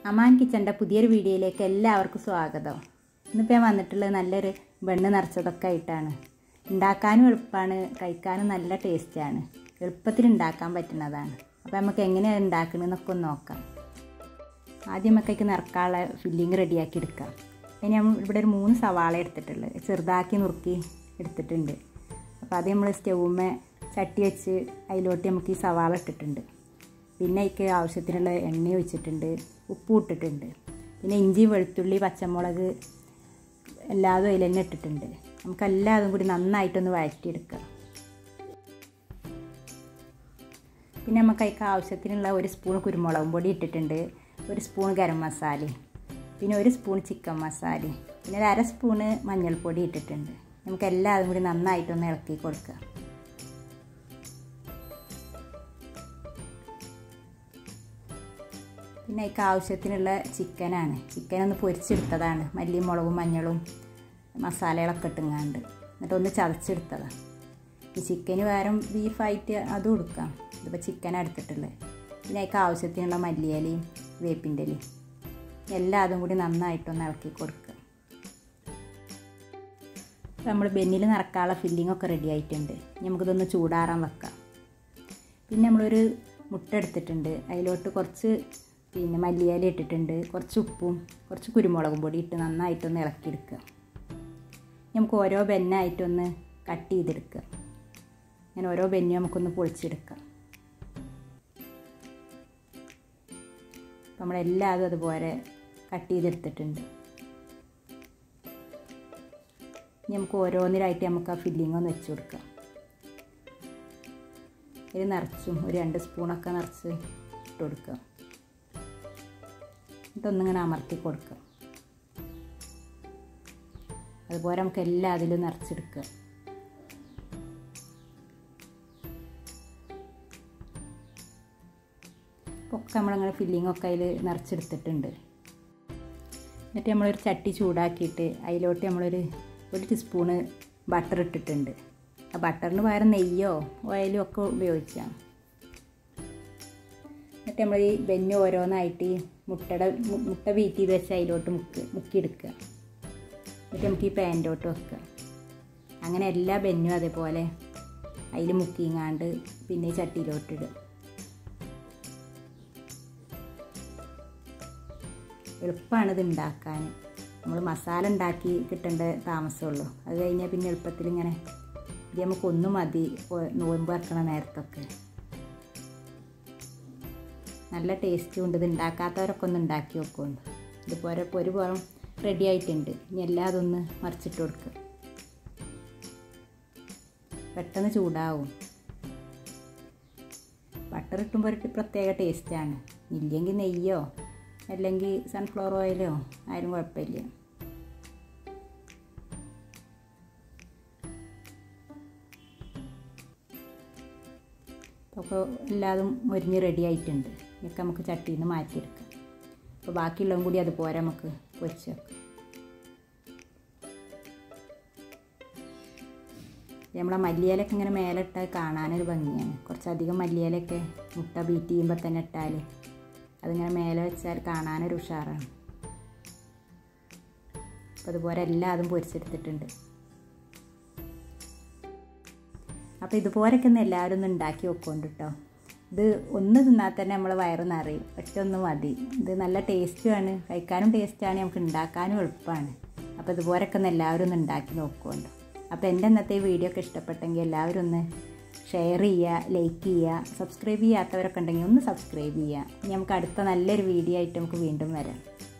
അമാൻ കിച്ചൻ്റെ പുതിയൊരു വീഡിയോയിലേക്ക് എല്ലാവർക്കും സ്വാഗതം ഇന്നിപ്പോൾ ഞാൻ വന്നിട്ടുള്ളത് നല്ലൊരു വെണ്ണ് നിറച്ചതൊക്കെ ആയിട്ടാണ് ഉണ്ടാക്കാനും എളുപ്പമാണ് കഴിക്കാനും നല്ല ടേസ്റ്റാണ് എളുപ്പത്തിൽ ഉണ്ടാക്കാൻ പറ്റുന്നതാണ് അപ്പോൾ നമുക്ക് എങ്ങനെയാണ് ഉണ്ടാക്കണമെന്നൊക്കെ ഒന്ന് നോക്കാം ആദ്യം നമുക്കതിക്ക് നിറക്കാനുള്ള ഫില്ലിങ് റെഡിയാക്കി എടുക്കാം അതിന് നമ്മൾ ഇവിടെ ഒരു മൂന്ന് സവാള എടുത്തിട്ടുള്ളത് ചെറുതാക്കി നുറുക്കി എടുത്തിട്ടുണ്ട് അപ്പോൾ അത് നമ്മൾ സ്റ്റൗമ്മേ ചട്ടി വെച്ച് അതിലോട്ട് നമുക്ക് ഈ സവാള ഇട്ടിട്ടുണ്ട് പിന്നെ അതിക്ക് ആവശ്യത്തിനുള്ള എണ്ണ ഒഴിച്ചിട്ടുണ്ട് ഉപ്പ് ഇട്ടിട്ടുണ്ട് പിന്നെ ഇഞ്ചി വെളുത്തുള്ളി പച്ചമുളക് എല്ലാതും അതിൽ തന്നെ ഇട്ടിട്ടുണ്ട് നമുക്ക് എല്ലാതും കൂടി നന്നായിട്ടൊന്ന് വഴറ്റിയെടുക്കാം പിന്നെ നമുക്ക് അതിക്ക് ആവശ്യത്തിനുള്ള ഒരു സ്പൂൺ കുരുമുളകും പൊടി ഇട്ടിട്ടുണ്ട് ഒരു സ്പൂൺ ഗരം മസാലയും പിന്നെ ഒരു സ്പൂൺ ചിക്കൻ മസാലയും പിന്നെ ഒരു അര സ്പൂണ് മഞ്ഞൾപ്പൊടി ഇട്ടിട്ടുണ്ട് നമുക്ക് എല്ലാതും കൂടി നന്നായിട്ടൊന്ന് ഇളക്കി കൊടുക്കുക പിന്നെ അതിക്ക് ആവശ്യത്തിനുള്ള ചിക്കനാണ് ചിക്കൻ ഒന്ന് പൊരിച്ചെടുത്തതാണ് മല്ലിയും മുളകും മഞ്ഞളും മസാലകളൊക്കെ ഇട്ടുങ്ങാണ്ട് എന്നിട്ടൊന്ന് ചതച്ചെടുത്തതാണ് ഈ ചിക്കന് പകരം ബീഫായിട്ട് അതും എടുക്കാം ഇതിപ്പോൾ ചിക്കനാണ് എടുത്തിട്ടുള്ളത് പിന്നെ അതിക്ക് ആവശ്യത്തിനുള്ള മല്ലിയിലയും വേപ്പിൻ്റെ ഇലയും എല്ലാം അതും കൂടി നന്നായിട്ടൊന്ന് ഇളക്കി കൊടുക്കുക നമ്മൾ ബെന്നിൽ നിറക്കാനുള്ള ഫില്ലിംഗ് ഒക്കെ റെഡി ആയിട്ടുണ്ട് നമുക്കിതൊന്ന് ചൂടാറാൻ വെക്കാം പിന്നെ നമ്മളൊരു മുട്ട എടുത്തിട്ടുണ്ട് അതിലോട്ട് കുറച്ച് പിന്നെ മല്ലിയില ഇട്ടിട്ടുണ്ട് കുറച്ച് ഉപ്പും കുറച്ച് കുരുമുളകും പൊടി ഇട്ട് നന്നായിട്ടൊന്ന് ഇളക്കിയെടുക്കുക നമുക്ക് ഓരോ ബെന്നായിട്ടൊന്ന് കട്ട് ചെയ്തെടുക്കുക അങ്ങനെ ഓരോ ബെന്നും നമുക്കൊന്ന് പൊളിച്ചെടുക്കാം നമ്മളെല്ലാതും അതുപോലെ കട്ട് ചെയ്തെടുത്തിട്ടുണ്ട് ഇനി നമുക്ക് ഓരോന്നിലായിട്ട് നമുക്ക് ആ ഫില്ലിംഗ് ഒന്ന് വെച്ച് കൊടുക്കാം ഇത് നിറച്ചും ഒരു രണ്ട് സ്പൂണൊക്കെ നിറച്ച് ഇട്ട് കൊടുക്കുക എന്നിട്ടൊന്നിങ്ങനെ അമർത്തി കൊടുക്കുക അതുപോലെ നമുക്ക് എല്ലാ അതിലും നിറച്ചെടുക്കുക ഒക്കെ നമ്മളങ്ങനെ ഫില്ലിങ്ങൊക്കെ അതിൽ നിറച്ചെടുത്തിട്ടുണ്ട് എന്നിട്ട് നമ്മളൊരു ചട്ടി ചൂടാക്കിയിട്ട് അതിലോട്ട് നമ്മളൊരു ഒരു ടീസ്പൂണ് ബട്ടർ ഇട്ടിട്ടുണ്ട് ആ ബട്ടറിന് പകരം നെയ്യോ ഓയിലോ ഒക്കെ ഉപയോഗിക്കാം എന്നിട്ട് നമ്മൾ ഈ ബെന്ന് ഓരോന്നായിട്ട് ഈ മുട്ടയുടെ മുട്ട ബീറ്റ് ചെയ്ത് വെച്ച് അതിലോട്ട് മുക്ക് മുക്കിയെടുക്കുക എന്നിട്ട് നമുക്ക് ഈ പാൻറ്റോട്ട് വെക്കുക അങ്ങനെ എല്ലാ ബെന്നും അതേപോലെ അതിൽ മുക്കിങ്ങാണ്ട് പിന്നെ ചട്ടിയിലോട്ടിടുക എളുപ്പമാണ് ഇത് ഉണ്ടാക്കാൻ നമ്മൾ മസാല ഉണ്ടാക്കി കിട്ടേണ്ട താമസമുള്ളൂ അത് കഴിഞ്ഞാൽ പിന്നെ എളുപ്പത്തിൽ ഇങ്ങനെ ഇത് നമുക്ക് ഒന്നും മതി നോമ്പ് വെക്കണ നേരത്തൊക്കെ നല്ല ടേസ്റ്റും ഉണ്ട് ഇത് ഉണ്ടാക്കാത്തവരൊക്കെ ഒന്ന് ഉണ്ടാക്കി വെക്കുന്നുണ്ട് ഇതുപോലെ ഇപ്പോൾ ഒരു പുറം റെഡി ആയിട്ടുണ്ട് ഇനി എല്ലാം അതൊന്ന് മറിച്ചിട്ട് കൊടുക്കുക പെട്ടെന്ന് ചൂടാവും ബട്ടർ ഇട്ടുമ്പോൾ ഒരു പ്രത്യേക ടേസ്റ്റാണ് ഇല്ലെങ്കിൽ നെയ്യോ അല്ലെങ്കിൽ സൺഫ്ലവർ ഓയിലോ ആയാലും കുഴപ്പമില്ല അപ്പോൾ എല്ലാതും മൊരിഞ്ഞ് റെഡി ആയിട്ടുണ്ട് ഇതൊക്കെ നമുക്ക് ചട്ടിയിൽ നിന്ന് മാറ്റിയെടുക്കാം അപ്പോൾ ബാക്കിയുള്ളതും കൂടി അതുപോലെ നമുക്ക് പൊരിച്ച് വെക്കാം നമ്മളെ മല്ലിയിലൊക്കെ ഇങ്ങനെ മേലെ ഇട്ടാൽ കാണാനൊരു ഭംഗിയാണ് കുറച്ചധികം മല്ലിയിലൊക്കെ മുട്ട ബീറ്റ് ചെയ്യുമ്പോൾ തന്നെ ഇട്ടാൽ അതിങ്ങനെ മേലെ വെച്ചാൽ കാണാനൊരു ഉഷാറാണ് അപ്പോൾ അതുപോലെ എല്ലാം അതും പൊരിച്ചെടുത്തിട്ടുണ്ട് അപ്പോൾ ഇതുപോലൊക്കെ ഒന്ന് എല്ലാവരും ഒന്ന് ഉണ്ടാക്കി വെക്കൊണ്ട് കേട്ടോ ഇത് ഒന്ന് തിന്നാൽ തന്നെ നമ്മൾ വയറ് നിറയും ഒറ്റ ഒന്ന് മതി ഇത് നല്ല ടേസ്റ്റുമാണ് കഴിക്കാനും ടേസ്റ്റാണ് നമുക്ക് ഉണ്ടാക്കാനും എളുപ്പമാണ് അപ്പോൾ ഇതുപോലൊക്കെ ഒന്ന് എല്ലാവരും ഒന്ന് ഉണ്ടാക്കി നോക്കുകൊണ്ട് അപ്പോൾ എൻ്റെ ഇന്നത്തെ വീഡിയോ ഒക്കെ ഇഷ്ടപ്പെട്ടെങ്കിൽ എല്ലാവരും ഒന്ന് ഷെയർ ചെയ്യുക ലൈക്ക് ചെയ്യുക സബ്സ്ക്രൈബ് ചെയ്യാത്തവരൊക്കെ ഉണ്ടെങ്കിൽ ഒന്ന് സബ്സ്ക്രൈബ് ചെയ്യുക ഇനി നമുക്ക് അടുത്ത നല്ലൊരു വീഡിയോ ആയിട്ട് നമുക്ക് വീണ്ടും വരാം